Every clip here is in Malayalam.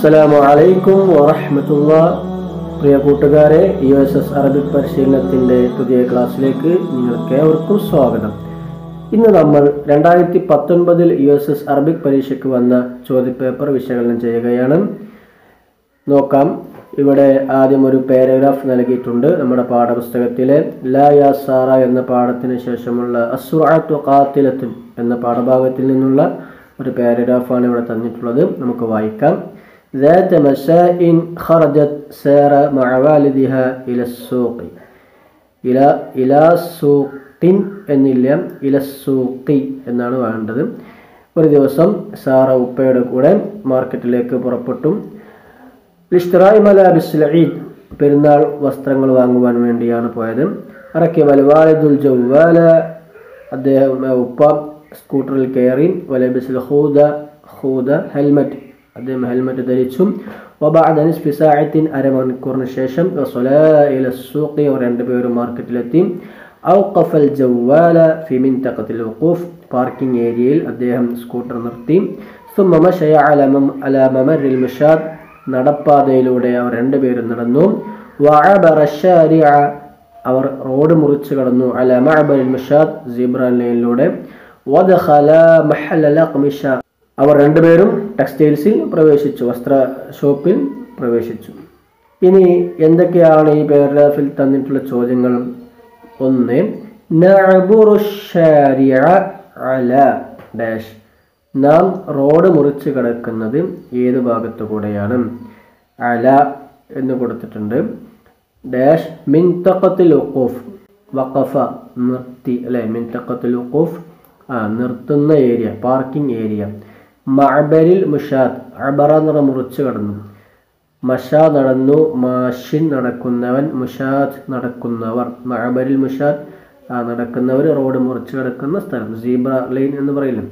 അസ്സലാമു അലൈക്കും വറഹ്മത്തുള്ള പ്രിയ കൂട്ടുകാരെ യു എസ് എസ് അറബിക് പരിശീലനത്തിൻ്റെ പുതിയ ക്ലാസ്സിലേക്ക് നിങ്ങൾക്ക് ഏവർക്കും സ്വാഗതം ഇന്ന് നമ്മൾ രണ്ടായിരത്തി പത്തൊൻപതിൽ യു എസ് എസ് അറബിക് പരീക്ഷയ്ക്ക് വന്ന ചോദ്യപേപ്പർ വിശകലനം ചെയ്യുകയാണ് നോക്കാം ഇവിടെ ആദ്യം ഒരു പാരഗ്രാഫ് നൽകിയിട്ടുണ്ട് നമ്മുടെ പാഠപുസ്തകത്തിലെ ലാ യാ സാറ എന്ന പാഠത്തിന് ശേഷമുള്ള അസുറാത്തു ഖാത്തിലത്തുൻ എന്ന പാഠഭാഗത്തിൽ നിന്നുള്ള ഒരു പാരഗ്രാഫാണ് ഇവിടെ തന്നിട്ടുള്ളത് നമുക്ക് വായിക്കാം ذات مساء خرجت سارة مع والدها إلى السوق إلى إلى سوق എന്നില്ല ഇല സൂക്കി എന്നാണ് വേണ്ടത് ഒരു ദിവസം സാറ ഉപ്പയുടെ കൂടെ മാർക്കറ്റിലേക്ക് പുറപ്പെട്ടു ലിഷ്തറായി മലാബിസ് ഈദ് പെരുന്നാൾ വസ്ത്രങ്ങൾ വാങ്ങുവാൻ വേണ്ടിയാണ് പോയത് അറക്കിയ വൽവാലിദുൽ ജവ്വാല അദ്ദേഹം ഉപ്പ സ്കൂട്ടറിൽ കയറി വലബിസിൽ ഹൂദ ഹൂദ ഹെൽമറ്റ് അദ്ദേഹം ഹെൽമറ്റ് ധരിച്ചു വബഅദ നിസ്ഫി സാഅത്തിൻ അരമണിക്കൂറിന് ശേഷം ഇല സൂഖി അവർ രണ്ടുപേരും മാർക്കറ്റിലെത്തി ഔഖഫൽ ജവ്വാല ഫി മിൻതഖത്തിൽ വഖൂഫ് പാർക്കിംഗ് ഏരിയയിൽ അദ്ദേഹം സ്കൂട്ടർ നിർത്തി ثم مشي على مم على ممر المشاة നടപ്പാതയിലൂടെ അവർ രണ്ടുപേരും നടന്നു വഅബറ الشارع അവർ റോഡ് മുറിച്ച് കടന്നു അല മഅബൽ മുഷാദ് സീബ്ര ലൈനിലൂടെ വദഖല മഹൽ അഖ്മിഷ അവർ രണ്ടുപേരും ടെക്സ്റ്റൈൽസിൽ പ്രവേശിച്ചു വസ്ത്ര ഷോപ്പിൽ പ്രവേശിച്ചു ഇനി എന്തൊക്കെയാണ് ഈ പാരഗ്രാഫിൽ തന്നിട്ടുള്ള ചോദ്യങ്ങൾ ഒന്ന് നഅബുറു الشارع على ഡാഷ് നാം റോഡ് മുറിച്ച് കിടക്കുന്നത് ഏത് ഭാഗത്തു കൂടെയാണ് അല എന്ന് കൊടുത്തിട്ടുണ്ട് ഡാഷ് മിൻതഖത്തിൽ ഉഖൂഫ് വഖഫ നിർത്തി അല്ലെ മിൻതഖത്തിൽ ഉഖൂഫ് ആ നിർത്തുന്ന ഏരിയ പാർക്കിംഗ് ഏരിയ മഅബരിൽ മുഷാദ് അബറ നിറ മുറിച്ച് കടന്നു മഷാ നടന്നു മാഷിൻ നടക്കുന്നവൻ മുഷാദ് നടക്കുന്നവർ മഅബരിൽ മുഷാദ് ആ നടക്കുന്നവർ റോഡ് മുറിച്ച് കിടക്കുന്ന സ്ഥലം സീബ്ര ലൈൻ എന്ന് പറയില്ല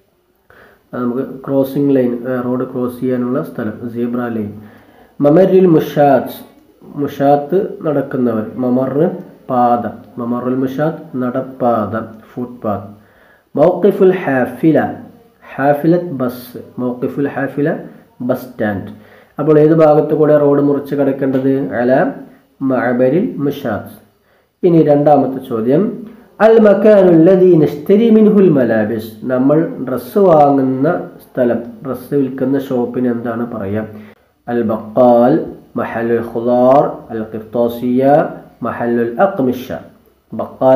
നമുക്ക് ക്രോസിംഗ് ലൈൻ റോഡ് ക്രോസ് ചെയ്യാനുള്ള സ്ഥലം സീബ്ര ലൈൻ മമരിൽ മുഷാത്ത് മുഷാത്ത് നടക്കുന്നവർ മമർ പാത മമറുൽ മുഷാത്ത് നടപ്പാത ഫുട്പാത്ത് മൗക്കിഫുൽ ഹാഫില ഹാഫിലത്ത് ബസ് മൗക്കിഫുൽ ഹാഫില ബസ് സ്റ്റാൻഡ് അപ്പോൾ ഏത് ഭാഗത്ത് കൂടെ റോഡ് മുറിച്ച് കിടക്കേണ്ടത് അല മഅബരിൽ മുഷാത്ത് ഇനി രണ്ടാമത്തെ ചോദ്യം അൽ മക്കാനുല്ലതി നഷ്തരി മിൻഹുൽ മലാബിസ് നമ്മൾ ഡ്രസ്സ് വാങ്ങുന്ന സ്ഥലം ഡ്രസ്സ് വിൽക്കുന്ന ഷോപ്പിന് എന്താണ് പറയുക അൽ ബക്കാൽ മഹലുൽ ഖുദാർ അൽ ഖിർത്താസിയ മഹലുൽ അക്മിഷ ബക്കാൽ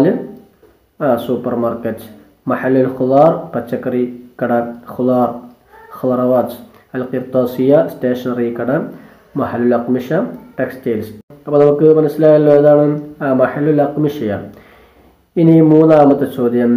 സൂപ്പർ മാർക്കറ്റ് മഹലുൽ ഖുദാർ പച്ചക്കറി കട ഖുദാർ ഖുറവാജ് അൽ ഖിർത്താസിയ സ്റ്റേഷനറി കട മഹലുൽ അക്മിഷ ടെക്സ്റ്റൈൽസ് അപ്പോൾ നമുക്ക് മനസ്സിലായല്ലോ ഏതാണ് മഹലുൽ അക്മിഷയാണ് ഇനി മൂന്നാമത്തെ ചോദ്യം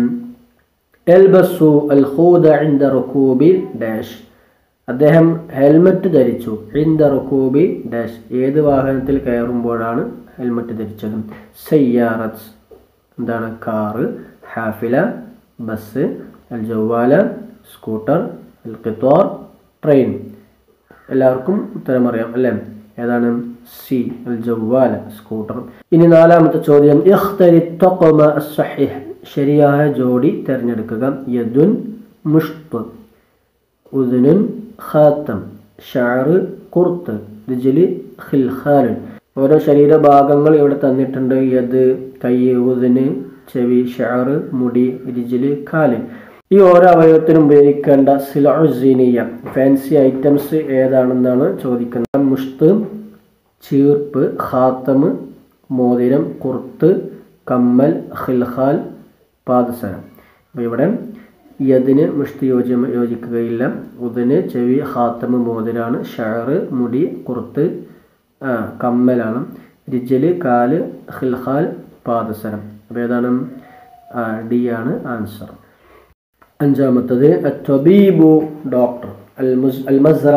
എൽബസു അൽ ഖൂദ ഇൻദ റുക്കൂബി ഡാഷ് അദ്ദേഹം ഹെൽമറ്റ് ധരിച്ചു ഇൻദ റുക്കൂബി ഡാഷ് ഏത് വാഹനത്തിൽ കയറുമ്പോഴാണ് ഹെൽമറ്റ് ധരിച്ചത് സയ്യാറത്ത് എന്താണ് കാറ് ഹാഫില ബസ് അൽ ജവാല സ്കൂട്ടർ അൽ ഖിത്തോർ ട്രെയിൻ എല്ലാവർക്കും ഉത്തരം അറിയാം അല്ലേ ഏതാണ് സി അൽ ജവാല സ്കൂട്ടർ ഇനി നാലാമത്തെ ചോദ്യം ഇഖ്തരി തഖമ അസ്സഹിഹ് ശരിയായ ജോഡി തിരഞ്ഞെടുക്കുക യദുൻ മുഷ്ത് ഉദുനുൻ ഖാത്തം ഷാറ് കുർത്ത് റിജലി ഖിൽഖാലൻ ഓരോ ശരീരഭാഗങ്ങൾ ഇവിടെ തന്നിട്ടുണ്ട് യദ് കൈ ഉദന് ചെവി ഷാറ് മുടി റിജല് കാല് ഈ ഓരോ അവയവത്തിനും ഉപയോഗിക്കേണ്ട സിലോസീനിയ ഫാൻസി ഐറ്റംസ് ഏതാണെന്നാണ് ചോദിക്കുന്നത് മുഷ്ത് ചീർപ്പ് ഖാത്തമ് മോതിരം കുർത്ത് കമ്മൽ ഖിൽഖാൽ പാദസരം അപ്പോൾ ഇവിടെ യദിന് മുഷ്ടി യോജി യോജിക്കുകയില്ല ഉദന് ചെവി ഖാത്തമ് മോതിരാണ് ഷാറ് മുടി കുർത്ത് കമ്മലാണ് റിജല് കാല് ഖിൽഖാൽ പാദസരം അപ്പോൾ ഏതാണ് ഡി ആണ് ആൻസർ അഞ്ചാമത്തത് ത്വബീബു ഡോക്ടർ അൽ മുസ് അൽ മസ്റ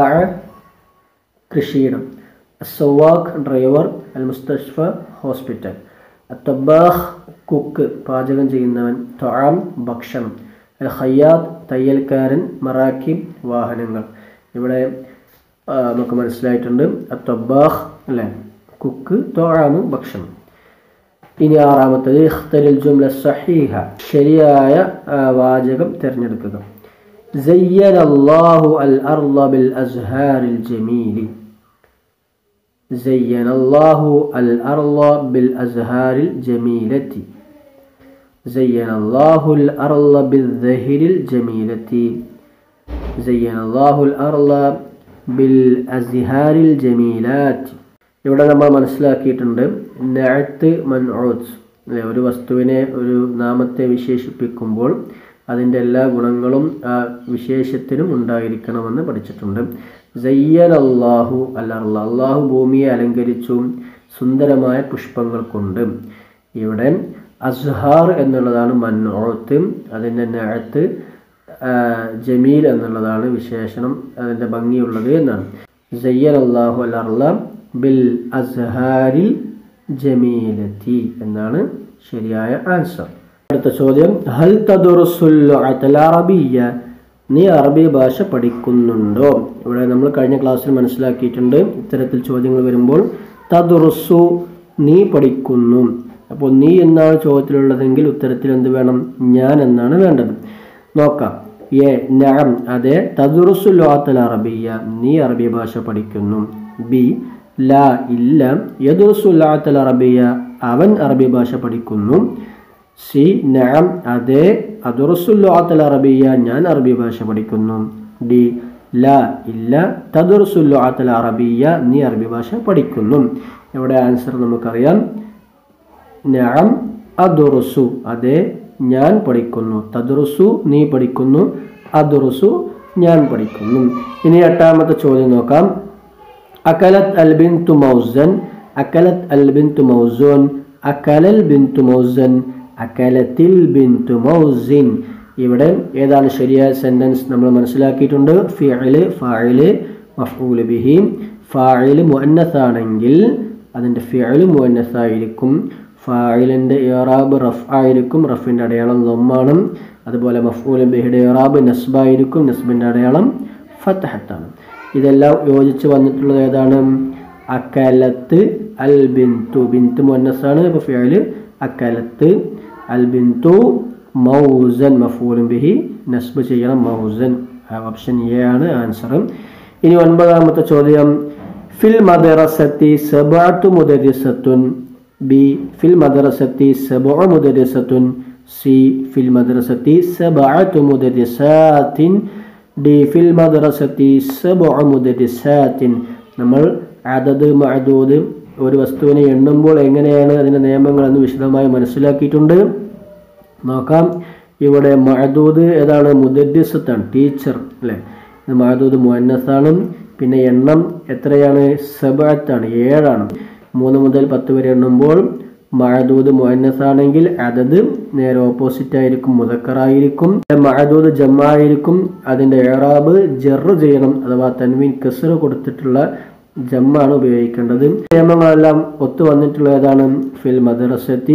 കൃഷിയിടം അസവാഖ് ഡ്രൈവർ അൽ മുസ്തഷ്ഫ ഹോസ്പിറ്റൽ അത്തബാഹ് കുക്ക് പാചകം ചെയ്യുന്നവൻ തൊഴാം ഭക്ഷണം അൽ ഖയ്യാദ് തയ്യൽക്കാരൻ മറാക്കിബ് വാഹനങ്ങൾ ഇവിടെ നമുക്ക് മനസ്സിലായിട്ടുണ്ട് അത്തബാഹ് അല്ലേ കുക്ക് തൊഴാമ് ഭക്ഷണം ഇനി ആറാമത്തത് ഇഖ്തലിൽ ജുംല സഹീഹ ശരിയായ വാചകം തിരഞ്ഞെടുക്കുക زين الله الأرض بالأزهار الجميل زين الله الأرض بالأزهار الجميلة زين الله الأرض بالزهر الجميلة زين الله الأرض بالأزهار الجميلات ഇവിടെ നമ്മൾ മനസ്സിലാക്കിയിട്ടുണ്ട് നഅത്ത് മൻഊത്ത് അല്ലെ ഒരു വസ്തുവിനെ ഒരു നാമത്തെ വിശേഷിപ്പിക്കുമ്പോൾ അതിൻ്റെ എല്ലാ ഗുണങ്ങളും ആ വിശേഷത്തിനും ഉണ്ടായിരിക്കണമെന്ന് പഠിച്ചിട്ടുണ്ട് സയ്യൻ അള്ളാഹു അല്ലാഹു അള്ളാഹു ഭൂമിയെ അലങ്കരിച്ചു സുന്ദരമായ പുഷ്പങ്ങൾ കൊണ്ട് ഇവിടെ അസ്ഹാർ എന്നുള്ളതാണ് മൻഊത്ത് അതിൻ്റെ നഅത്ത് ജമീൽ എന്നുള്ളതാണ് വിശേഷണം അതിൻ്റെ ഭംഗിയുള്ളത് എന്നാണ് സയ്യൻ അള്ളാഹു അല്ലാഹുള്ള ബിൽ അസ്ഹാരിൽ ജമീലത്തി എന്നാണ് ശരിയായ ആൻസർ അടുത്ത ചോദ്യം ഹൽ തദുറുസുൽ അറബിയ നീ അറബി ഭാഷ പഠിക്കുന്നുണ്ടോ ഇവിടെ നമ്മൾ കഴിഞ്ഞ ക്ലാസ്സിൽ മനസ്സിലാക്കിയിട്ടുണ്ട് ഇത്തരത്തിൽ ചോദ്യങ്ങൾ വരുമ്പോൾ തദുറുസു നീ പഠിക്കുന്നു അപ്പോൾ നീ എന്നാണ് ചോദ്യത്തിലുള്ളതെങ്കിൽ ഉത്തരത്തിൽ എന്ത് വേണം ഞാൻ എന്നാണ് വേണ്ടത് നോക്കാം എ നഅം അതെ തദുറുസുൽ അറബിയ നീ അറബി ഭാഷ പഠിക്കുന്നു ബി ല ഇല്ല യദുറുസുൽ അറബിയ അവൻ അറബി ഭാഷ പഠിക്കുന്നു സി നഅം അതെ അദുറുസുൽ അറബിയ ഞാൻ അറബി ഭാഷ പഠിക്കുന്നു ഡി ല ഇല്ല തദുറുസുൽ അറബിയ നീ അറബി ഭാഷ പഠിക്കുന്നു ഇവിടെ ആൻസർ നമുക്കറിയാം നഅം അദുറുസു അതെ ഞാൻ പഠിക്കുന്നു തദുറുസു നീ പഠിക്കുന്നു അദുറുസു ഞാൻ പഠിക്കുന്നു ഇനി എട്ടാമത്തെ ചോദ്യം നോക്കാം അക്കലത്ത് അൽ ബിന്തു മൗസൻ അക്കലത്ത് അൽ ബിന്തു മൗസൂൻ അക്കലൽ ബിന്തു മൗസൻ അക്കലത്തിൽ ബിന്തു മൗസിൻ ഇവിടെ ഏതാണ് ശരിയായ സെന്റൻസ് നമ്മൾ മനസ്സിലാക്കിയിട്ടുണ്ട് ഫിഅല് ഫാഇല് മഫ്ഊല് ബിഹി ഫാഇല് മുഅന്നസ് ആണെങ്കിൽ അതിൻ്റെ ഫിഅല് മുഅന്നസ് ആയിരിക്കും ഫായിലിൻ്റെ ഇറാബ് റഫ് ആയിരിക്കും റഫിൻ്റെ അടയാളം ലൊമ്മാണ് അതുപോലെ മഫ്ഊൽ ബിഹിയുടെ ഇറാബ് നസ്ബായിരിക്കും നസ്ബിൻ്റെ അടയാളം ഫത്തഹത്താണ് ഇതെല്ലാം യോജിച്ച് വന്നിട്ടുള്ളത് ഏതാണ് അക്കലത്ത് അൽ ബിന്തു ബിന്തു മുന്നസാണ് ഇപ്പോൾ ഫിയല് അക്കലത്ത് അൽ ബിന്തു മൗസൻ മഫൂലും ബിഹി നസ്ബ് ചെയ്യണം മൗസൻ ഓപ്ഷൻ എ ആണ് ആൻസർ ഇനി ഒൻപതാമത്തെ ചോദ്യം ഫിൽ മദറസത്തി സബാത്തു മുദരിസത്തുൻ ബി ഫിൽ മദ്രസത്തി സബഉ മുദരിസത്തുൻ സി ഫിൽ മദ്രസത്തി സബഅത്തു മുദരിസാത്തിൻ ഡി ഫിൽ മദ്രസത്തി സബഉ മുദരിസാത്തിൻ നമ്മൾ അതത് മഅദൂദ് ഒരു വസ്തുവിനെ എണ്ണുമ്പോൾ എങ്ങനെയാണ് അതിൻ്റെ നിയമങ്ങളെന്ന് വിശദമായി മനസ്സിലാക്കിയിട്ടുണ്ട് നോക്കാം ഇവിടെ മഅദൂദ് ഏതാണ് മുദരിസത്താണ് ടീച്ചർ അല്ലേ ഇത് മഅദൂദ് മുഅന്നസാണ് പിന്നെ എണ്ണം എത്രയാണ് സബഅത്താണ് ഏഴാണ് മൂന്ന് മുതൽ പത്ത് വരെ എണ്ണുമ്പോൾ മഴദൂത് മുഅന്നസ് ആണെങ്കിൽ അതത് നേരെ ഓപ്പോസിറ്റ് ആയിരിക്കും മുതക്കറായിരിക്കും മഴദൂത് ജമ്മായിരിക്കും അതിൻ്റെ ഏറാബ് ജെറ് ചെയ്യണം അഥവാ തൻവീൻ കെസർ കൊടുത്തിട്ടുള്ള ജമ്മാണ് ഉപയോഗിക്കേണ്ടത് നിയമങ്ങളെല്ലാം ഒത്തു വന്നിട്ടുള്ള ഏതാണ് ഫിൽ മദ്രസത്തി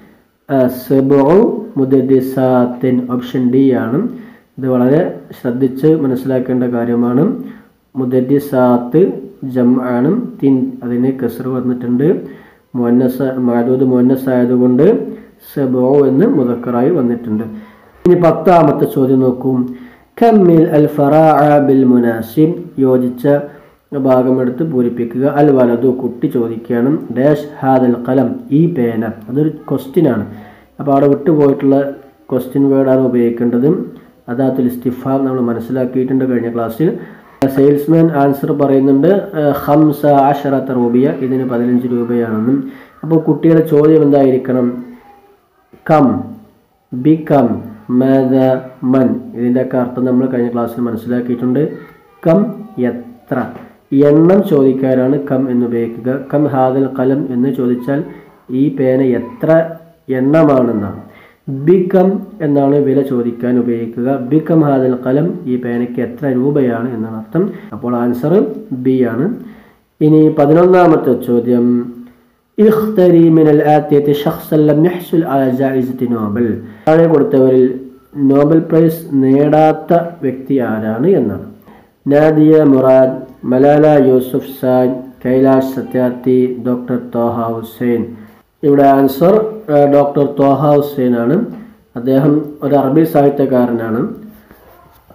സെബോ മുദദിസാത്തിൻ ഓപ്ഷൻ ഡി ആണ് ഇത് വളരെ ശ്രദ്ധിച്ച് മനസ്സിലാക്കേണ്ട കാര്യമാണ് മുദദിസാത്ത് ജം ആണ് തിൻ അതിന് കസർ വന്നിട്ടുണ്ട് മുന്നസ മാദൂദ് മുന്നസ് ആയതുകൊണ്ട് സെബോ എന്ന് മുതക്കറായി വന്നിട്ടുണ്ട് ഇനി പത്താമത്തെ ചോദ്യം നോക്കൂ കമ്മിൽ അൽ ഫറാഅ ബിൽ മുനാസിബ് യോജിച്ച ഭാഗമെടുത്ത് പൂരിപ്പിക്കുക അൽ വലതു കുട്ടി ചോദിക്കുകയാണ് ഡാഷ് ഹാദൽ കലം ഈ പേന അതൊരു ക്വസ്റ്റ്യൻ ആണ് അപ്പോൾ അവിടെ വിട്ടുപോയിട്ടുള്ള ക്വസ്റ്റ്യൻ വേർഡാണ് ഉപയോഗിക്കേണ്ടത് അതാത്തുൽ ഇസ്തിഫാം നമ്മൾ മനസ്സിലാക്കിയിട്ടുണ്ട് കഴിഞ്ഞ ക്ലാസ്സിൽ സെയിൽസ്മാൻ ആൻസർ പറയുന്നുണ്ട് ഹംസ ആഷറത്ത് റൂബിയ ഇതിന് പതിനഞ്ച് രൂപയാണെന്നും അപ്പോൾ കുട്ടിയുടെ ചോദ്യം എന്തായിരിക്കണം കം ബി കം മദ മൻ ഇതിൻ്റെയൊക്കെ അർത്ഥം നമ്മൾ കഴിഞ്ഞ ക്ലാസ്സിൽ മനസ്സിലാക്കിയിട്ടുണ്ട് കം എത്ര എണ്ണം ചോദിക്കാനാണ് കം എന്ന് ഉപയോഗിക്കുക കം ഹാദൽ കലം എന്ന് ചോദിച്ചാൽ ഈ പേന എത്ര എണ്ണമാണെന്നാണ് ബിക്കം എന്നാണ് വില ചോദിക്കാൻ ഉപയോഗിക്കുക ബിക്കം ഹാദൽ കലം ഈ പേനയ്ക്ക് എത്ര രൂപയാണ് എന്നാണ് അർത്ഥം അപ്പോൾ ആൻസർ ബി ആണ് ഇനി പതിനൊന്നാമത്തെ ചോദ്യം ഇഖ്തരി മിനൽ ആത്തിയത്തി ഷഖ്സൻ ലം യഹ്സുൽ അല ജായിസത്തി നോബൽ താഴെ കൊടുത്തവരിൽ നോബൽ പ്രൈസ് നേടാത്ത വ്യക്തി ആരാണ് എന്നാണ് Nadia Murad Malala Yousafzai Kailash Satyarthi doctor Taha Hussein ഇവിടെ ആൻസർ ഡോക്ടർ തോഹ ഹുസൈൻ ആണ് അദ്ദേഹം ഒരു അറബി സാഹിത്യകാരനാണ്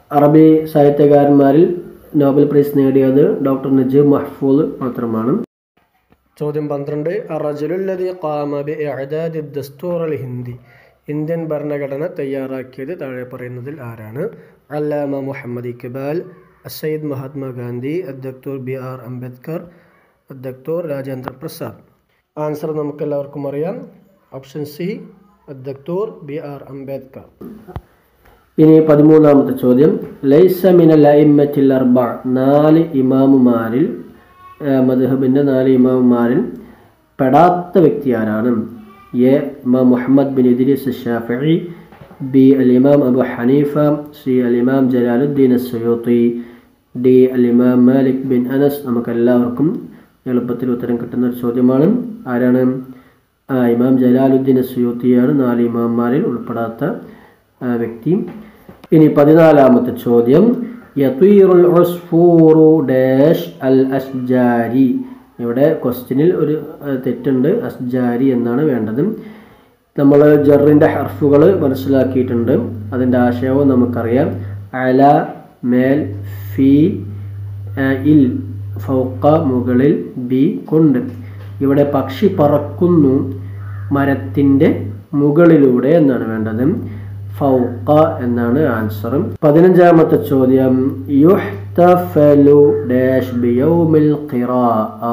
അറബി സാഹിത്യകാരന്മാരിൽ നോബൽ പ്രൈസ് നേടിയത് ഡോക്ടർ നജീബ് മഹ്ഫൂദ് മാത്രമാണ് ചോദ്യം പന്ത്രണ്ട് അറജുലുല്ലതി ഖാമ ബി ഇഅദാദി ദസ്തൂർ അൽ ഹിന്ദി ഇന്ത്യൻ ഭരണഘടന തയ്യാറാക്കിയത് താഴെ പറയുന്നതിൽ ആരാണ് അല്ലാമ മുഹമ്മദ് ഇക്ബാൽ അസയ്യിദ് മഹാത്മാഗാന്ധി അദ്ദക്തൂർ ബി ആർ അംബേദ്കർ അദ്ദക്തൂർ രാജേന്ദ്ര പ്രസാദ് ആൻസർ നമുക്കെല്ലാവർക്കും അറിയാം ഓപ്ഷൻ സി അദ്ദക്തൂർ ബി ആർ അംബേദ്കർ ഇനി പതിമൂന്നാമത്തെ ചോദ്യം ലൈസ മിനൽ അയിമ്മത്തിൽ അർബ നാല് ഇമാമുമാരിൽ മദ്ഹബിൻ്റെ നാല് ഇമാമുമാരിൽ പെടാത്ത വ്യക്തി ആരാണ് എ ഇമാം Muhammad bin Idris Shafi B അൽ ഇമാം അബു ഹനീഫ സി അൽ ഇമാം ജലാലുദ്ദീൻ സയൂത്തി ഡി അൽ ഇമാം മാലിക് ബിൻ അനസ് നമുക്കെല്ലാവർക്കും എളുപ്പത്തിൽ ഉത്തരം കിട്ടുന്ന ഒരു ചോദ്യമാണ് ആരാണ് ആ ഇമാം ജലാലുദ്ദീൻ സയൂത്തിയാണ് നാല് ഇമാംമാരിൽ ഉൾപ്പെടാത്ത ആ, വ്യക്തി ഇനി പതിനാലാമത്തെ ചോദ്യം യതീറുൽ ഉസ്ഫൂറു ഡാഷ് അൽ അസ്ജാരി ഇവിടെ ക്വസ്റ്റ്യനിൽ ഒരു ആ, തെറ്റുണ്ട് അസ്ജാരി എന്നാണ് വേണ്ടത് നമ്മൾ ജറിൻ്റെ ഹർഫുകൾ മനസ്സിലാക്കിയിട്ടുണ്ട് അതിൻ്റെ ആശയവും നമുക്കറിയാം അല മേൽ ഫി ആ, ഇൽ ഫൗക്ക മുകളിൽ ബി കൊണ്ട് ഇവിടെ പക്ഷി പറക്കുന്നു മരത്തിൻ്റെ മുകളിലൂടെ എന്നാണ് വേണ്ടത് ഫൗക്ക എന്നാണ് ആൻസർ പതിനഞ്ചാമത്തെ ചോദ്യം യുഹ്തഫലു ഡാഷ് ബിയൗമിൽ ഖിറാഅ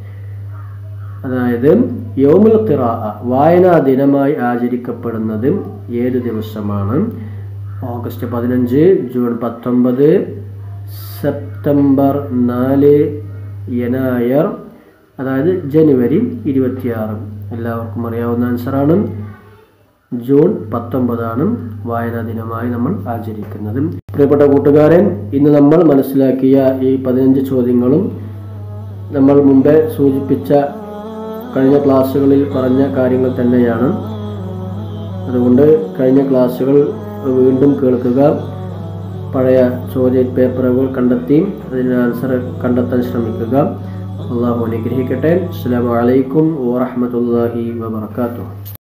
അതായത് യൗമുൽ ഖിറാ വായനാ ദിനമായി ആചരിക്കപ്പെടുന്നത് ഏത് ദിവസമാണ് ഓഗസ്റ്റ് പതിനഞ്ച് ജൂൺ പത്തൊമ്പത് സെപ്റ്റംബർ നാല് യനായർ അതായത് ജനുവരി ഇരുപത്തിയാറ് എല്ലാവർക്കും അറിയാവുന്ന ആൻസറാണ് ജൂൺ പത്തൊമ്പതാണ് വായനാ ദിനമായി നമ്മൾ ആചരിക്കുന്നത് പ്രിയപ്പെട്ട കൂട്ടുകാരൻ ഇന്ന് നമ്മൾ മനസ്സിലാക്കിയ ഈ പതിനഞ്ച് ചോദ്യങ്ങളും നമ്മൾ മുമ്പേ സൂചിപ്പിച്ച കഴിഞ്ഞ ക്ലാസ്സുകളിൽ പറഞ്ഞ കാര്യങ്ങൾ തന്നെയാണ് അതുകൊണ്ട് കഴിഞ്ഞ ക്ലാസ്സുകൾ വീണ്ടും കേൾക്കുക പഴയ ചോദ്യ പേപ്പറുകൾ കണ്ടെത്തി അതിന് ആൻസർ കണ്ടെത്താൻ ശ്രമിക്കുക അള്ളാഹു അനുഗ്രഹിക്കട്ടെ അസ്സാം വലൈക്കും വാഹമത്തല്ലാഹി വാബർക്കാത്തു